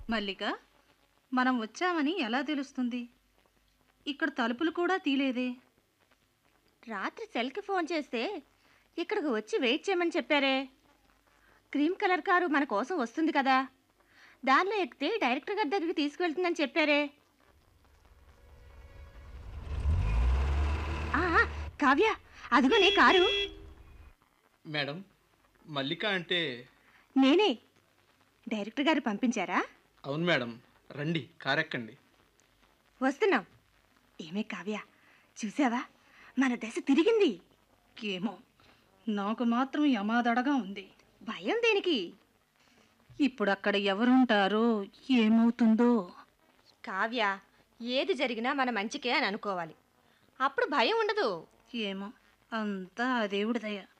మల్లిక మనం వచ్చామని ఎలా తెలుస్తుంది ఇక్కడ తలుపులు కూడా తీలేదే రాత్రి సెల్కి ఫోన్ చేస్తే ఇక్కడికి వచ్చి వెయిట్ చేయమని చెప్పారే క్రీమ్ కలర్ కారు మన కోసం వస్తుంది కదా దానిలో ఎక్కితే డైరెక్టర్ గారి దగ్గరికి తీసుకువెళ్తుందని చెప్పారే ఆ, ఆ, కావ్య అదిగో నీ కారు మేడం మల్లిక అంటే నేనే డైరెక్టర్ గారు పంపించారా అవును మేడం రండి కారెక్కండి వస్తున్నాం ఏమే కావ్య చూసావా మన దశ తిరిగింది ఏమో నాకు మాత్రం యమాదడగా ఉంది భయం దేనికి ఇప్పుడు అక్కడ ఎవరుంటారో ఏమవుతుందో కావ్య ఏది జరిగినా మన మంచికే అని అనుకోవాలి అప్పుడు భయం ఉండదు ఏమో అంతా ఆ దేవుడి దయ